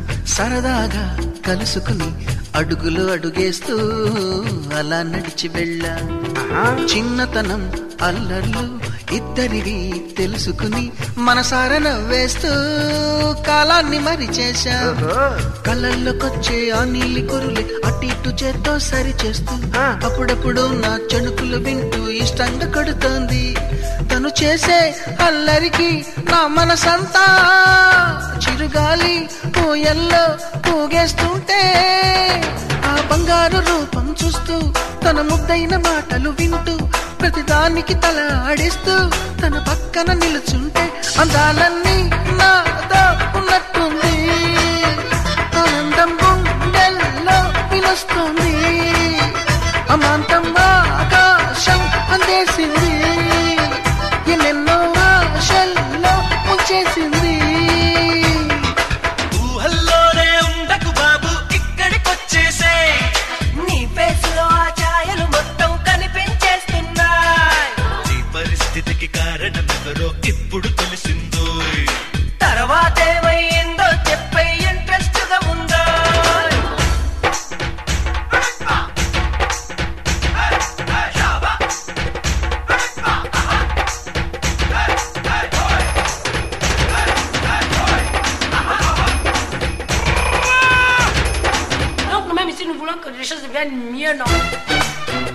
సరదాగా కలుసుకుని అడుగులు అడుగేస్తూ అలా నడిచి వెళ్ళా చిన్నతనం అల్లర్లు ఇద్దరివి తెలుసుకుని మనసార నవ్వేస్తూ కాలాన్ని మరి చేశా కళ్ళల్లోకొచ్చే ఆ నీలి కురులే అటు ఇటు చేత్తో సరి చేస్తూ అప్పుడప్పుడు నా చణుకులు వింటూ ఇష్టంగా కొడుతోంది తను చేసే అల్లరికి నా మనసంతా చిరుగాలి పూయల్లో పూగేస్తుంటే ఆ బంగారు రూపం చూస్తూ తన ముద్దైన మాటలు వింటూ ప్రతిదానికి తల ఆడిస్తూ తన పక్కన నిలుచుంటే అందాలన్నీ నాతో ఉన్నట్టుంది ఆనందం గుండెల్లో వినొస్తుంది అమాంతం ఆకాశం అందేసింది ఎన్నెన్నో ఆశల్లో ముంచేసింది ఊహల్లోనే ఉండకు బాబు ఇక్కడికొచ్చేసే నీ ఫేస్ లో ఆ ఛాయలు మొత్తం కనిపించేస్తున్నాయి నీ పరిస్థితికి కారణమెవరో ఇప్పుడు తెలిసిందో తర్వాత ఏమైందో చెప్పే ఇంట్రెస్ట్ గా ఉందా Donc, même ici, nous voulons que les choses deviennent mieux, non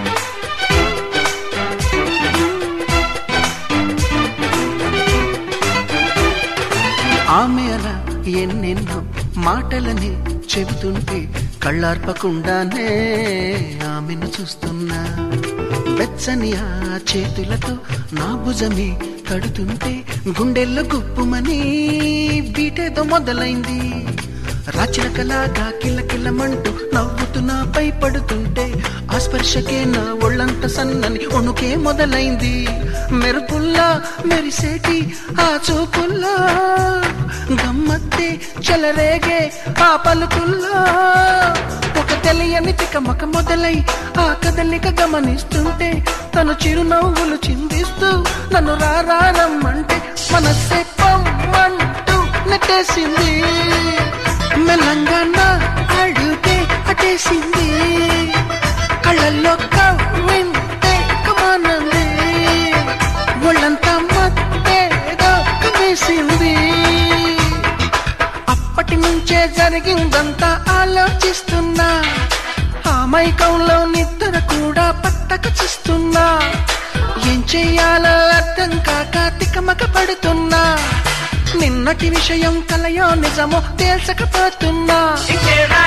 ఆమె అలా ఎన్నెన్నో మాటలని చెబుతుంటే కళ్ళార్పకుండానే ఆమెను చూస్తున్నా వెచ్చని ఆ చేతులతో నా భుజమే తడుతుంటే గుండెల్లో గుప్పుమని బీటేదో మొదలైంది రాచిలకలాగా కిల్లకిల్లమంటూ నవ్వుతూ నాపై పడుతుంటే ఆ స్పర్శకే నా ఒళ్ళంత సన్నని వణుకే మొదలైంది మెరుపుల్లా మెరిసేటి ఆ చూపుల్లో గమ్మత్తే చెలరేగే ఆ పలుకుల్లో ఒక తెలియని తికమక మొదలై ఆ కదలిక గమనిస్తుంటే తను చిరునవ్వులు చిందిస్తూ నన్ను రారమ్మంటే మనసే పొమ్మంటూ నెట్టేసింది మెల్లంగా నా అడుగే అటేసింది కళ్ళల్లో కవ్వింటే కమానంది ఒళ్ళంతా మత్తేదో కమ్మేసింది అప్పటి నుంచే జరిగిందంతా ఆలోచిస్తున్నా ఆ మైకంలో నిద్ర కూడా పట్టక చూస్తున్నా ఏం చెయ్యాలో అర్థం కాక తికమక పడుతున్నా నిన్నటి విషయం కలయో నిజమో తేల్చకపోతున్నా ఇంకేడా